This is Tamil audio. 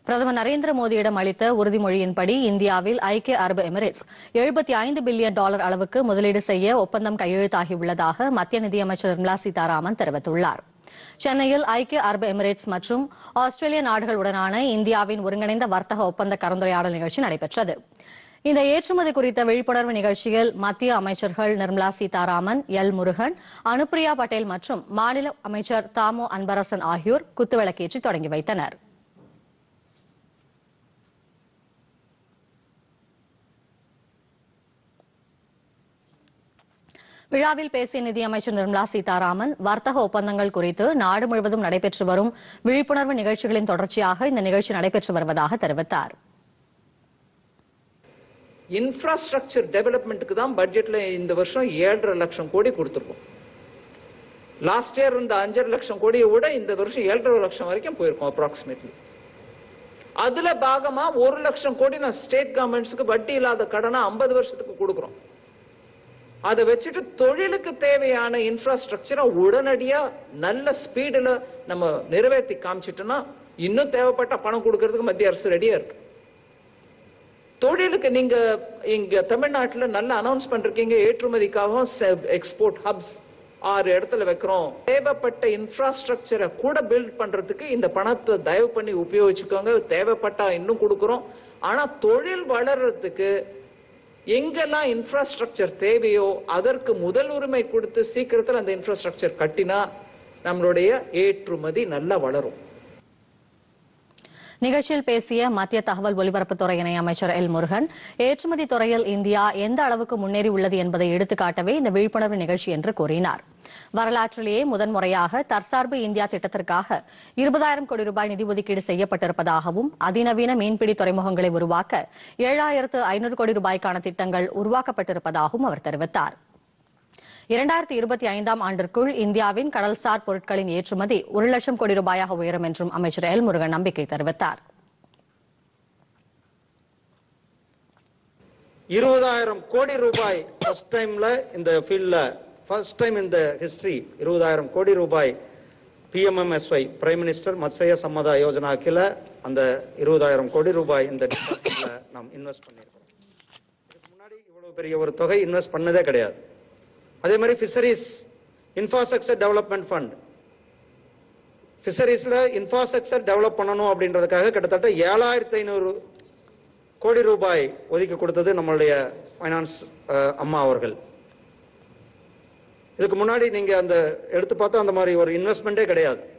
பிரதமர் நரேந்திர மோடியிடம் அளித்த உறுதிமொழியின்படி இந்தியாவில் ஐக்கிய அரபு எமிரேட்ஸ் எழுபத்தி ஐந்து பில்லியன் டாலர் அளவுக்கு முதலீடு செய்ய ஒப்பந்தம் கையெழுத்தாகியுள்ளதாக மத்திய நிதியமைச்சர் நிர்மலா சீதாராமன் தெரிவித்துள்ளார் சென்னையில் ஐக்கிய அரபு எமிரேட்ஸ் மற்றும் ஆஸ்திரேலிய நாடுகளுடனான இந்தியாவின் ஒருங்கிணைந்த வர்த்தக ஒப்பந்த கலந்துரையாடல் நிகழ்ச்சி நடைபெற்றது இந்த ஏற்றுமதி குறித்த விழிப்புணர்வு நிகழ்ச்சியில் மத்திய அமைச்சர்கள் நிர்மலா சீதாராமன் எல் முருகன் அனுப்பிரியா பட்டேல் மற்றும் மாநில அமைச்சர் தாமோ அன்பரசன் ஆகியோர் குத்துவிளக்கேற்றி தொடங்கி வைத்தனர் விழாவில் பேசிய நிதியமைச்சர் நிர்மலா சீதாராமன் வர்த்தக ஒப்பந்தங்கள் குறித்து நாடு முழுவதும் நடைபெற்று வரும் விழிப்புணர்வு நிகழ்ச்சிகளின் தொடர்ச்சியாக இந்த நிகழ்ச்சி நடைபெற்று வருவதாக தெரிவித்தார் இன்ஃப்ராஸ்ட்ரக்சர் டெவலப்மெண்ட்டுக்கு தான் பட்ஜெட்ல இந்த வருஷம் ஏழரை லட்சம் கோடி கொடுத்துருக்கோம் லாஸ்ட் இயர் இருந்த அஞ்சரை லட்சம் கோடியை விட இந்த வருஷம் ஏழரை லட்சம் வரைக்கும் போயிருக்கோம் அப்ராக்சிமேட்லி அதுல பாகமா ஒரு லட்சம் கோடி நான் ஸ்டேட் கவர்மெண்ட்ஸ்க்கு வட்டி இல்லாத கடனை ஐம்பது வருஷத்துக்கு கொடுக்குறோம் அதை வச்சுட்டு தொழிலுக்கு தேவையான இன்ஃப்ராஸ்ட்ரக்சரை உடனடியா நல்ல ஸ்பீடுல நம்ம நிறைவேற்றி காமிச்சிட்டோம்னா இன்னும் தேவைப்பட்ட பணம் கொடுக்கறதுக்கு மத்திய அரசு ரெடியா இருக்கு தொழிலுக்கு நீங்க இங்க தமிழ்நாட்டுல நல்ல அனௌன்ஸ் பண்றீங்க ஏற்றுமதிக்காகவும் எக்ஸ்போர்ட் ஹப்ஸ் ஆறு இடத்துல வைக்கிறோம் தேவைப்பட்ட இன்ஃப்ராஸ்ட்ரக்சரை கூட பில்ட் பண்றதுக்கு இந்த பணத்தை தயவு பண்ணி உபயோகிச்சுக்கோங்க தேவைப்பட்டா இன்னும் கொடுக்குறோம் ஆனா தொழில் வளர்றதுக்கு எங்கெல்லாம் இன்ஃப்ராஸ்ட்ரக்சர் தேவையோ அதற்கு முதல் உரிமை கொடுத்து சீக்கிரத்தில் அந்த இன்ஃப்ராஸ்ட்ரக்சர் கட்டினா நம்மளுடைய ஏற்றுமதி நல்லா வளரும் நிகழ்ச்சியில் பேசிய மத்திய தகவல் ஒலிபரப்புத்துறை இணையமைச்சர் எல் முருகன் ஏற்றுமதி துறையில் இந்தியா எந்த அளவுக்கு முன்னேறி உள்ளது என்பதை எடுத்துக்காட்டவே இந்த விழிப்புணர்வு நிகழ்ச்சி என்று கூறினார் வரலாற்றிலேயே முதன்முறையாக தற்சார்பு இந்தியா திட்டத்திற்காக இருபதாயிரம் கோடி ரூபாய் நிதி ஒதுக்கீடு செய்யப்பட்டிருப்பதாகவும் அதிநவீன மீன்பிடி துறைமுகங்களை உருவாக்க ஏழாயிரத்து ஐநூறு கோடி ரூபாய்க்கான திட்டங்கள் உருவாக்கப்பட்டிருப்பதாகவும் அவர் தெரிவித்தார் இரண்டாயிரத்தி இருபத்தி ஐந்தாம் ஆண்டிற்குள் இந்தியாவின் கடல்சார் பொருட்களின் ஏற்றுமதி ஒரு லட்சம் கோடி ரூபாயாக உயரும் என்றும் அமைச்சர் எல் முருகன் நம்பிக்கை தெரிவித்தார் இருபதாயிரம் கோடி ரூபாய் ஃபர்ஸ்ட் டைம்ல இந்த ஃபீல்ட்ல ஃபர்ஸ்ட் டைம் இந்த ஹிஸ்டரி இருபதாயிரம் கோடி ரூபாய் PMMSY prime minister Matsya Sampada Yojana கீழே அந்த இருபதாயிரம் கோடி ரூபாய் இந்த டிபார்ட்மெண்ட்ல நாம் இன்வெஸ்ட் பண்ணியிருக்கோம் இதுக்கு முன்னாடி இவ்வளவு பெரிய ஒரு தொகை இன்வெஸ்ட் பண்ணதே கிடையாது அதே மாதிரி ஃபிஷரிஸ் இன்ஃப்ராஸ்ட்ரக்சர் டெவலப்மெண்ட் ஃபண்ட் ஃபிஷரிஸ்ல இன்ஃப்ராஸ்ட்ரக்சர் டெவலப் பண்ணணும் அப்படின்றதுக்காக கிட்டத்தட்ட ஏழாயிரத்தி ஐநூறு கோடி ரூபாய் ஒதுக்கி கொடுத்தது நம்மளுடைய ஃபைனான்ஸ் அம்மா அவர்கள் இதுக்கு முன்னாடி நீங்க அந்த எடுத்து பார்த்தா அந்த மாதிரி ஒரு இன்வெஸ்ட்மெண்ட்டே கிடையாது